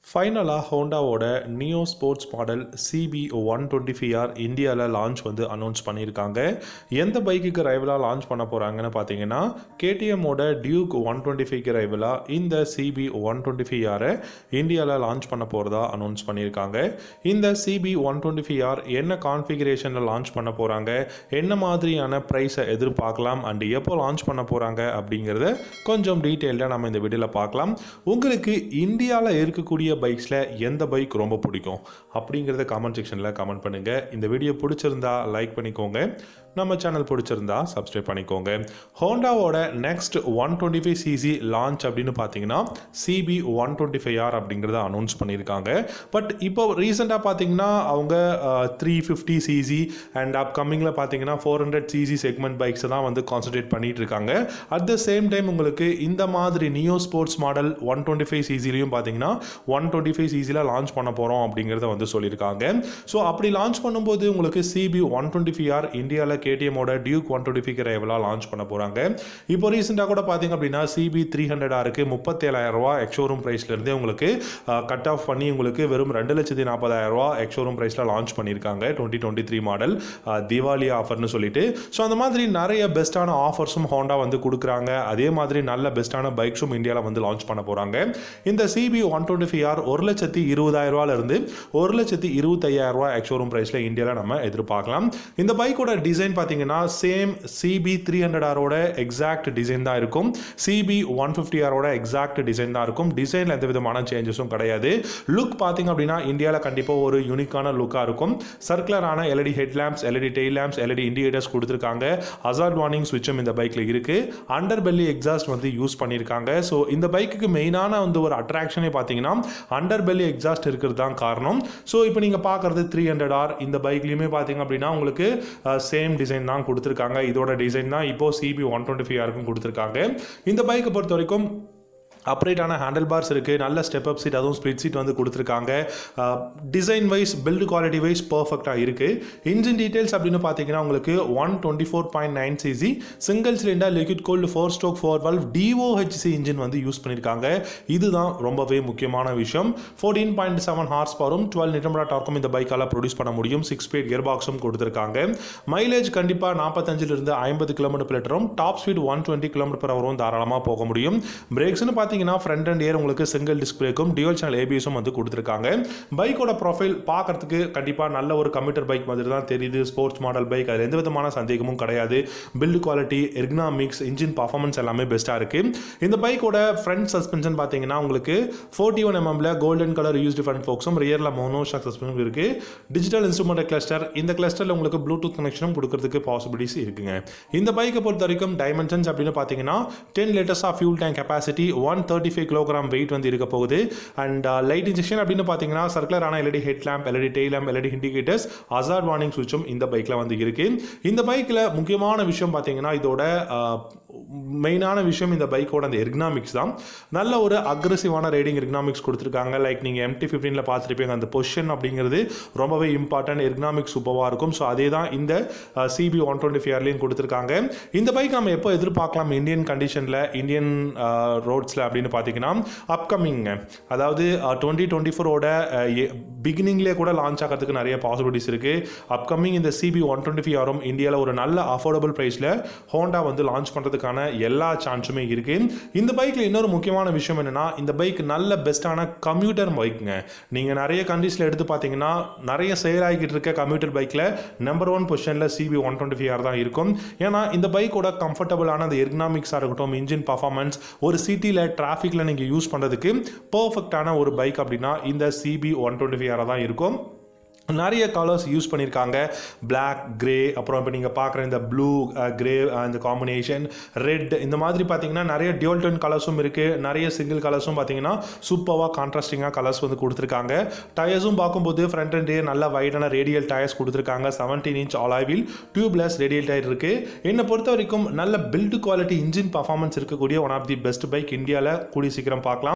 ஃபைனலாக ஹோண்டாவோட neo sports model CB one twenty five R இந்தியாவில் லான்ச் வந்து அனௌன்ஸ் பண்ணியிருக்காங்க எந்த பைக்குக்கு ரைவலாக லான்ச் பண்ண போகிறாங்கன்னு பார்த்தீங்கன்னா கேடிஎம்மோட டியூக் ஒன் டுவெண்ட்டி ஃபைவ்க்கு ரைவலாக இந்த சிபி ஒன் டுவெண்ட்டி ஃபைவ் ஆரை இந்தியாவில் லான்ச் பண்ண போகிறதா அனௌன்ஸ் பண்ணியிருக்காங்க இந்த CB one twenty five R என்ன கான்ஃபிகரேஷனில் லான்ச் பண்ண போகிறாங்க என்ன மாதிரியான ப்ரைஸை எதிர்பார்க்கலாம் அண்ட் எப்போ லான்ச் பண்ண போகிறாங்க அப்படிங்கிறத கொஞ்சம் டீட்டெயில்டாக நம்ம இந்த வீடியோவில் பார்க்கலாம் உங்களுக்கு இந்தியாவில் இருக்கக்கூடிய பைக்ஸில் எந்த பைக் ரொம்ப பிடிக்கும் அப்படிங்கிறத கமெண்ட் செக்ஷனில் கமெண்ட் பண்ணுங்கள் இந்த வீடியோ பிடிச்சிருந்தா லைக் பண்ணிக்கோங்க நம்ம சேனல் பிடிச்சிருந்தா சப்ஸ்கிரைப் பண்ணிக்கோங்க ஹோண்டாவோட next one twenty five CC launch அப்படின்னு பார்த்தீங்கன்னா CB one twenty five R அப்படிங்கிறத அனௌன்ஸ் பண்ணியிருக்காங்க பட் இப்போ ரீசெண்டாக பார்த்தீங்கன்னா அவங்க த்ரீ ஃபிஃப்டி சிசி அண்ட் அப்கமிங்கில் பார்த்தீங்கன்னா ஃபோர் ஹண்ட்ரட் சிசி செக்மெண்ட் பைக்ஸை தான் வந்து கான்சன்ட்ரேட் பண்ணிட்டு இருக்காங்க அட் த சேம் டைம் உங்களுக்கு இந்த மாதிரி neo sports model one twenty five சிசிலையும் பார்த்தீங்கன்னா ஒன் டுவெண்ட்டி ஃபைவ் சிசியில் லான்ச் பண்ண போகிறோம் அப்படிங்கிறத வந்து சொல்லியிருக்காங்க ஸோ அப்படி லான்ச் பண்ணும்போது உங்களுக்கு CB one twenty five R இந்தியாவில் கேடிஎம்மோட டியூக் ஒன் டுவெண்ட்டி ஃபைவ் ரைவலாக லான்ச் பண்ண போகிறாங்க இப்போ ரீசெண்டாக கூட பார்த்தீங்க அப்படின்னா சிபி த்ரீ ஹண்ட்ரட் ஆருக்கு முப்பத்தேழாயிரம் ரூபா எக்ஷோரூம் ப்ரைஸ்லேருந்தே உங்களுக்கு கட் ஆஃப் பண்ணி உங்களுக்கு வெறும் ரெண்டு லட்சத்தி நாற்பதாயிரம் ரூபா எக்ஷோரூம் ப்ரைஸில் லான்ச் பண்ணியிருக்காங்க twenty twenty three model Deepavali ஆஃபர்னு சொல்லிட்டு ஸோ அந்த மாதிரி நிறைய பெஸ்ட்டான ஆஃபர்ஸும் ஹோண்டா வந்து கொடுக்குறாங்க அதே மாதிரி நல்ல பெஸ்ட்டான பைக்ஸும் இந்தியாவில் வந்து லான்ச் பண்ண போகிறாங்க இந்த CB one twenty five R ஒரு லட்சத்தி இருபதாயிரம் ரூபாயிலிருந்து ஒரு லட்சத்தி இருபத்தையாயிரம் ரூபா எக்ஷோரூம் ப்ரைஸில் இந்தியாவில் நம்ம எதிர்பார்க்கலாம் இந்த பைக்கோட டிசைன் பார்த்தீங்கன்னா சேம் சிபி த்ரீ ஹண்ட்ரட் ஆரோட எக்ஸாக்ட் டிசைன் தான் இருக்கும் சிபி ஒன் ஃபிஃப்டி ஆரோட எக்ஸாக்ட் டிசைன் தான் இருக்கும் டிசைனில் எந்த விதமான சேஞ்சஸும் கிடையாது லுக் பார்த்தீங்க அப்படின்னா இந்தியாவில் கண்டிப்பாக ஒரு யூனிக்கான லுக்காக இருக்கும் சர்க்குலரான LED head lamps LED tail lamps LED indicators கொடுத்துருக்காங்க அசார்ட் வார்னிங் சுவிட்சும் இந்த பைக்கில் இருக்குது அண்டர் பெல்லி எக்ஸாஸ்ட் வந்து யூஸ் பண்ணியிருக்காங்க ஸோ இந்த பைக்குக்கு மெயினான வந்து ஒரு அட்ராக்ஷனே பார்த்தீங்கன்னா அண்டர் பெல்லி எக்ஸாஸ்ட் இருக்கிறது தான் காரணம் ஸோ இப்போ நீங்கள் பார்க்குறது த்ரீ ஹண்ட்ரட் ஆர் இந்த பைக்லையுமே பார்த்தீங்க அப்படின்னா உங்களுக்கு சேம் டிசைன் தான் கொடுத்துருக்காங்க இதோட டிசைன் தான் இப்போ சிபி ஒன் டுவெண்ட்டி ஃபைவ் ஆருக்கும் கொடுத்துருக்காங்க இந்த பைக்கை பொறுத்த வரைக்கும் அப்ரேட்டான ஹேண்டில் பார்ஸ் இருக்குது நல்ல ஸ்டெப் அப் சீட் அதுவும் ஸ்ப்ளிட் சீட் வந்து கொடுத்துருக்காங்க design wise build quality wise பர்ஃபெக்டாக இருக்குது இன்ஜின் டீட்டெயில்ஸ் அப்படின்னு பார்த்தீங்கன்னா உங்களுக்கு one twenty four point nine CC single cylinder liquid cooled four stroke four valve DOHC engine வந்து யூஸ் பண்ணியிருக்காங்க இதுதான் ரொம்பவே முக்கியமான விஷயம் ஃபோர்டீன் பாயிண்ட் செவன் ஹார்ஸ் பவரும் டுவெல் நிட்டம்ரா டார்க்கும் இந்த பைக்கால் ப்ரொடியூஸ் பண்ண முடியும் சிக்ஸ் ஸ்பீட் கியர் பாக்ஸும் கொடுத்துருக்காங்க மைலேஜ் கண்டிப்பாக நாற்பத்தஞ்சிலிருந்து ஐம்பது கிலோமீட்டர் லிட்டரும் top speed one twenty kilometre per ஹவரும் தாராளமாக போக முடியும் பிரேக்ஸ்னு பார்த்தீங்கன்னா ஃப்ரண்ட் அண்ட் ஏர் உங்களுக்கு சிங்கிள் டிஸ்க் பிரேக்கும் டியூல் சேனல் ஏபிஎஸும் வந்து கொடுத்துருக்காங்க பைக்கோட ப்ரொஃபைல் பார்க்கறதுக்கு கண்டிப்பாக நல்ல ஒரு கம்ப்யூட்டர் பைக் மாதிரி தான் தெரியுது ஸ்போர்ட்ஸ் மாடல் பைக் அதில் எந்த விதமான சந்தேகமும் கிடையாது build quality ergonomics engine performance எல்லாமே பெஸ்ட்டாக இருக்குது இந்த பைக்கோட ஃப்ரண்ட் சஸ்பென்ஷன் பார்த்தீங்கன்னா உங்களுக்கு ஃபோர்ட்டி ஒன் எம்எம்ல கோல்டன் கலர் யூஸ்டு ஃப்ரண்ட் ஃபோக்ஸும் ரியரில் மோனோ ஷாக் சஸ்பென்ஷன் இருக்குது டிஜிட்டல் இன்ஸ்ட்ருமெண்ட் கிளஸ்டர் இந்த கிளஸ்டரில் உங்களுக்கு ப்ளூடூத் கனெக்ஷனும் கொடுக்கறதுக்கு பாசிபிலிட்டிஸ் இருக்குங்க இந்த பைக்கை பொறுத்த வரைக்கும் டைமென்ஷன்ஸ் அப்படின்னு பார்த்தீங்கன்னா ten litres of fuel tank capacity one thirty five kilogram weight வந்து இருக்க போகுது அண்ட் லைட் இன்ஜெக்ஷன் அப்படின்னு பார்த்தீங்கன்னா சர்க்குலரான LED head lamp LED tail lamp LED indicators hazard warning சுவிட்சும் இந்த பைக்கில் வந்து இருக்கு இந்த பைக்கில் முக்கியமான விஷயம் பார்த்தீங்கன்னா இதோட மெயினான விஷயம் இந்த பைக்கோட அந்த எர்கனாமிக்ஸ் தான் நல்ல ஒரு அக்ரெசிவான ரைடிங் எர்கனாமிக்ஸ் கொடுத்துருக்காங்க லைக் நீங்கள் எம்டி ஃபிஃப்டீனில் பார்த்துருப்பீங்க அந்த பொசிஷன் அப்படிங்கிறது ரொம்பவே இம்பார்ட்டன்ட் எர்கனாமிக்ஸ் சூப்பராக இருக்கும் ஸோ அதே தான் இந்த சிபி ஒன் டுவெண்ட்டி ஃபைவ்லையும் கொடுத்துருக்காங்க இந்த பைக் நம்ம எப்போ எதிர்பார்க்கலாம் இந்தியன் கண்டிஷனில் இந்தியன் ரோட்ஸில் அப்படின்னு பார்த்தீங்கன்னா அப்கமிங்க அதாவது டுவெண்ட்டி டுவெண்ட்டி ஃபோரோட பிகினிங்லேயே கூட லான்ச் ஆகிறதுக்கு நிறைய பாசிபிலிட்டிஸ் இருக்குது அப்கமிங் இந்த சிபி ஒன் டுவெண்ட்டி ஃபைவ் ஆரும் இந்தியாவில் ஒரு நல்ல அஃபோர்டபுள் ப்ரைஸில் ஹோண்டா வந்து லான்ச் பண்ணுறதுக்கான எல்லா சான்ஸுமே இருக்குது இந்த பைக்கில் இன்னொரு முக்கியமான விஷயம் என்னென்னா இந்த பைக் நல்ல பெஸ்ட்டான கம்யூட்டர் பைக்குங்க நீங்கள் நிறைய கண்ட்ரீஸில் எடுத்து பார்த்தீங்கன்னா நிறைய சேல் ஆகிக்கிட்டு இருக்க கம்யூட்டர் பைக்கில் நம்பர் ஒன் பொசிஷனில் CB one twenty five R தான் இருக்கும் ஏன்னா இந்த பைக்கோட கம்ஃபர்டபுளான அந்த எர்கனாமிக்ஸாக இருக்கட்டும் இன்ஜின் பர்ஃபார்மன்ஸ் ஒரு சிட்டியில் டிராஃபிக்கில் நீங்கள் யூஸ் பண்ணுறதுக்கு பர்ஃபெக்டான ஒரு பைக் அப்படின்னா இந்த சிபி ஒன் டுவெண்ட்டி ஃபைவ் ஆராக தான் இருக்கும் நிறைய கலர்ஸ் யூஸ் பண்ணியிருக்காங்க பிளாக் கிரே அப்புறம் இப்போ நீங்கள் பார்க்குற இந்த ப்ளூ கிரே இந்த காம்பினேஷன் ரெட் இந்த மாதிரி பார்த்தீங்கன்னா நிறைய டியூல் டோன் கலர்ஸும் இருக்குது நிறைய சிங்கிள் கலர்ஸும் பார்த்தீங்கன்னா சூப்பராக கான்ட்ராஸ்டிங்காக கலர்ஸ் வந்து கொடுத்துருக்காங்க டயர்ஸும் பார்க்கும்போது ஃப்ரண்ட் அண்ட் ரே நல்ல வைடான ரேடியல் டயர்ஸ் கொடுத்துருக்காங்க செவன்டீன் இன்ச் ஆலாவில் டியூப்லெஸ் ரேடியல் டயர் இருக்குது என்னை பொறுத்த வரைக்கும் நல்ல பில்டு குவாலிட்டி இன்ஜின் பர்ஃபார்மன்ஸ் இருக்கக்கூடிய one of the best bike இந்தியாவில் கூடிய சீக்கிரம் பார்க்கலாம்